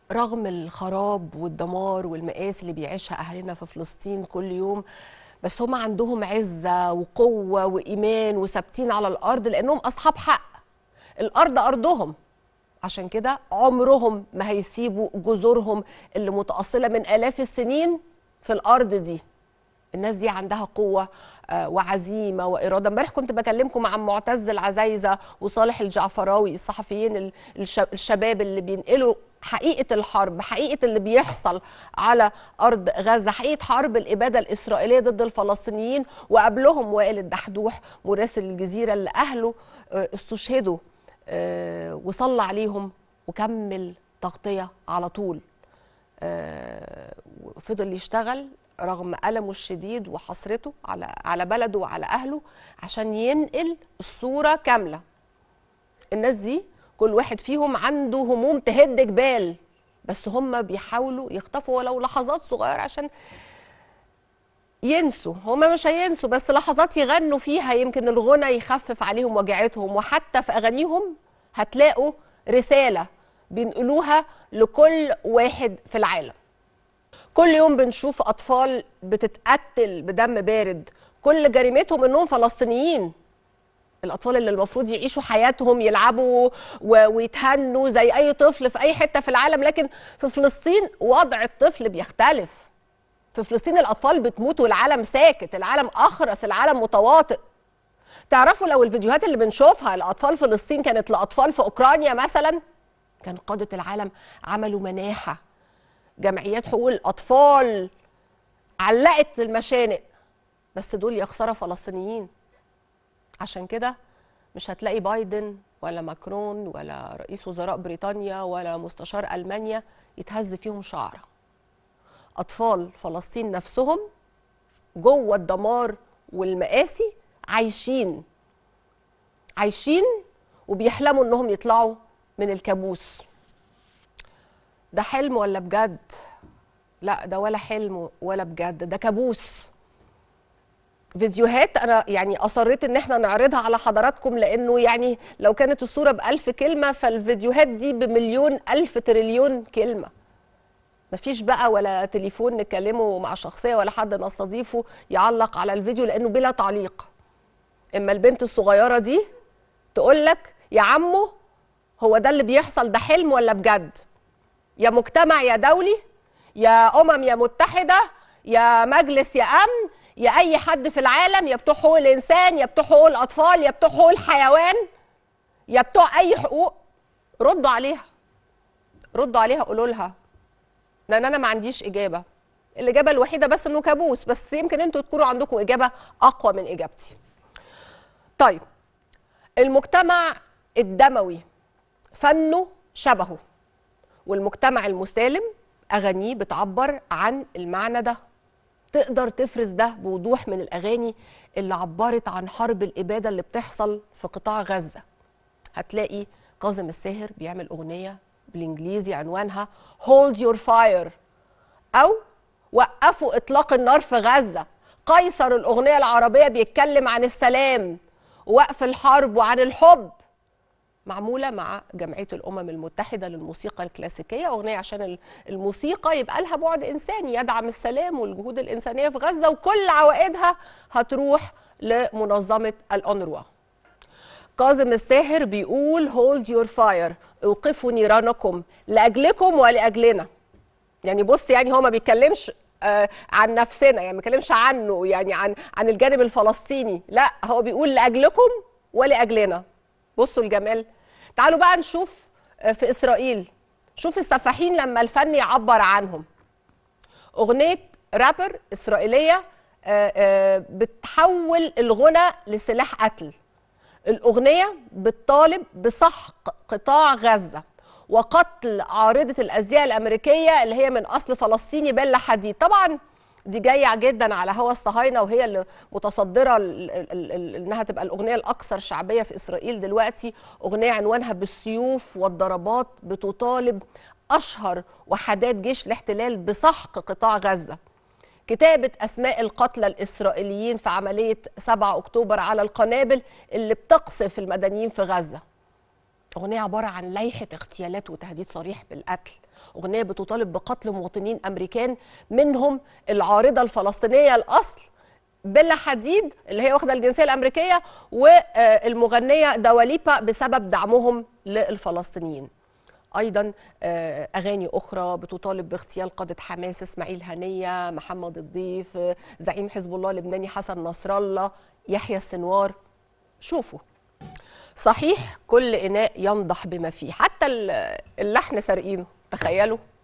رغم الخراب والدمار والمآسي اللي بيعيشها أهلنا في فلسطين كل يوم بس هم عندهم عزة وقوة وإيمان وثابتين على الأرض لأنهم أصحاب حق الأرض أرضهم عشان كده عمرهم ما هيسيبوا جذورهم اللي متأصلة من آلاف السنين في الأرض دي الناس دي عندها قوة آه، وعزيمة وإرادة امبارح كنت بكلمكم عن معتز العزايزة وصالح الجعفراوي الصحفيين ال- الش- الشباب اللي بينقلوا حقيقة الحرب حقيقة اللي بيحصل على أرض غزة حقيقة حرب الإبادة الإسرائيلية ضد الفلسطينيين وقبلهم وائل الدحدوح مراسل الجزيرة اللي أهله آه، استشهدوا آه، وصلى عليهم وكمل تغطية على طول آه، وفضل يشتغل رغم ألمه الشديد وحسرته على على بلده وعلى أهله عشان ينقل الصورة كاملة الناس دي كل واحد فيهم عنده هموم تهد جبال بس هم بيحاولوا يخطفوا ولو لحظات صغيرة عشان ينسوا هم مش هينسوا بس لحظات يغنوا فيها يمكن الغنى يخفف عليهم وجعتهم وحتى في أغانيهم هتلاقوا رسالة بينقلوها لكل واحد في العالم كل يوم بنشوف أطفال بتتقتل بدم بارد كل جريمتهم إنهم فلسطينيين الأطفال اللي المفروض يعيشوا حياتهم يلعبوا و- ويتهنوا زي أي طفل في أي حتة في العالم لكن في فلسطين وضع الطفل بيختلف في فلسطين الأطفال بتموت والعالم ساكت العالم أخرس العالم متواطئ تعرفوا لو الفيديوهات اللي بنشوفها لأطفال فلسطين كانت لأطفال في أوكرانيا مثلا كان قادة العالم عملوا مناحة جمعيات حقوق الأطفال علقت المشانق بس دول يا خسارة فلسطينيين عشان كده مش هتلاقي بايدن ولا ماكرون ولا رئيس وزراء بريطانيا ولا مستشار ألمانيا يتهز فيهم شعرة أطفال فلسطين نفسهم جوه الدمار والمآسي عايشين عايشين وبيحلموا انهم يطلعوا من الكابوس ده حلم ولا بجد لا ده ولا حلم ولا بجد ده كابوس فيديوهات انا يعني اصريت ان احنا نعرضها على حضراتكم لانه يعني لو كانت الصوره بألف كلمه فالفيديوهات دي بمليون الف تريليون كلمه مفيش بقى ولا تليفون نكلمه مع شخصيه ولا حد نستضيفه يعلق على الفيديو لانه بلا تعليق اما البنت الصغيره دي تقول لك يا عمو هو ده اللي بيحصل ده حلم ولا بجد يا مجتمع يا دولي يا امم يا متحده يا مجلس يا امن يا اي حد في العالم يا بتوع حقوق الانسان يا بتوع حقوق الاطفال يا بتوع حقوق الحيوان يا بتوع اي حقوق ردوا عليها ردوا عليها قولوا لها لان انا ما عنديش اجابه الاجابه الوحيده بس انه كابوس بس يمكن انتوا تكونوا عندكم اجابه اقوى من اجابتي طيب المجتمع الدموي فنه شبهه والمجتمع المسالم اغانيه بتعبر عن المعنى ده تقدر تفرز ده بوضوح من الاغاني اللي عبرت عن حرب الاباده اللي بتحصل في قطاع غزه هتلاقي كاظم الساهر بيعمل اغنيه بالانجليزي عنوانها Hold Your Fire او وقفوا اطلاق النار في غزه قيصر الاغنيه العربيه بيتكلم عن السلام ووقف الحرب وعن الحب معموله مع جمعيه الامم المتحده للموسيقى الكلاسيكيه اغنيه عشان ال- الموسيقى يبقى لها بعد انساني يدعم السلام والجهود الانسانيه في غزه وكل عوائدها هتروح لمنظمه الأونروا كاظم الساهر بيقول هولد يور فاير اوقفوا نيرانكم لاجلكم ولاجلنا يعني بص يعني هو ما بيتكلمش آه، عن نفسنا يعني ما بيتكلمش عنه يعني عن عن الجانب الفلسطيني لا هو بيقول لاجلكم ولاجلنا بصوا الجمال تعالوا بقى نشوف آه، في اسرائيل شوف السفاحين لما الفن يعبر عنهم اغنيه رابر اسرائيليه آه، آه، بتحول الغنى لسلاح قتل الأغنية بتطالب بسحق قطاع غزة وقتل عارضة الأزياء الأمريكية اللي هي من أصل فلسطيني بلا حديد طبعا دي جاية جدا على هوا الصهاينة وهي اللي متصدرة ال- ال- ال- إنها تبقى الأغنية الأكثر شعبية في إسرائيل دلوقتي أغنية عنوانها بالسيوف والضربات بتطالب أشهر وحدات جيش الاحتلال بسحق قطاع غزة كتابة أسماء القتلى الإسرائيليين في عملية 7 أكتوبر على القنابل اللي بتقصف المدنيين في غزة أغنية عبارة عن لائحة اغتيالات وتهديد صريح بالقتل اغنيه بتطالب بقتل مواطنين امريكان منهم العارضه الفلسطينيه الاصل بيلا حديد اللي هي واخده الجنسيه الامريكيه والمغنيه دواليبا بسبب دعمهم للفلسطينيين ايضا آه، اغاني اخرى بتطالب باغتيال قاده حماس اسماعيل هنيه محمد الضيف آه، زعيم حزب الله اللبناني حسن نصر الله يحيى السنوار شوفوا صحيح كل اناء ينضح بما فيه حتى ال- اللحن سارقينه تخيلوا